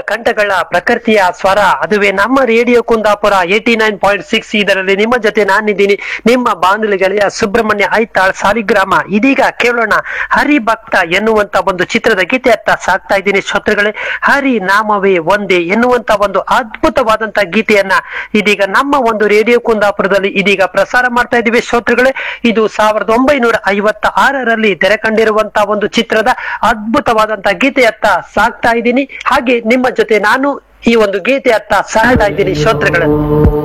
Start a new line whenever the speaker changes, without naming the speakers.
ಕಂಠಗಳ ಪ್ರಕೃತಿಯ ಸ್ವರ ಅದುವೇ ನಮ್ಮ radio Kundapura eighty nine point six ಇದರಲ್ಲಿ ನಿಮ್ಮ ಜೊತೆ ನಾನಿದ್ದೀನಿ ನಿಮ್ಮ ಬಾನುಲಿ ಗೆಳೆಯ ಸುಬ್ರಹ್ಮಣ್ಯ ಐತಾಳ್ ಸಾಲಿಗ್ರಾಮ ಇದೀಗ ಕೇಳೋಣ ಹರಿಭಕ್ತ ಎನ್ನುವಂತ ಒಂದು ಚಿತ್ರದ ಗೀತೆಯತ್ತ ಸಾಕ್ತಾ ಇದ್ದೀನಿ ಶ್ರೋತೃಗಳೇ ಹರಿ ನಾಮವೇ ಒಂದೇ ಎನ್ನುವಂತ ಒಂದು ಅದ್ಭುತವಾದಂತ ಗೀತೆಯನ್ನ ಇದೀಗ ನಮ್ಮ ಒಂದು ರೇಡಿಯೋ ಕುಂದಾಪುರದಲ್ಲಿ ಇದೀಗ ಪ್ರಸಾರ ಮಾಡ್ತಾ ಇದ್ದೀವಿ ಶ್ರೋತೃಗಳೇ ಇದು ಸಾವಿರದ ಒಂಬೈನೂರ ಐವತ್ತ ಆರರಲ್ಲಿ ತೆರೆ ಕಂಡಿರುವಂತಹ ಒಂದು ಚಿತ್ರದ ಅದ್ಭುತವಾದಂತ ಗೀತೆಯತ್ತ ಸಾಕ್ತಾ ಇದ್ದೀನಿ ಹಾಗೆ ನಿಮ್ಮ ಜೊತೆ ನಾನು ಈ ಒಂದು ಗೀತೆಯತ್ತ ಸಾಕ್ತಾ ಇದ್ದೀನಿ ಶ್ರೋತೃಗಳೇ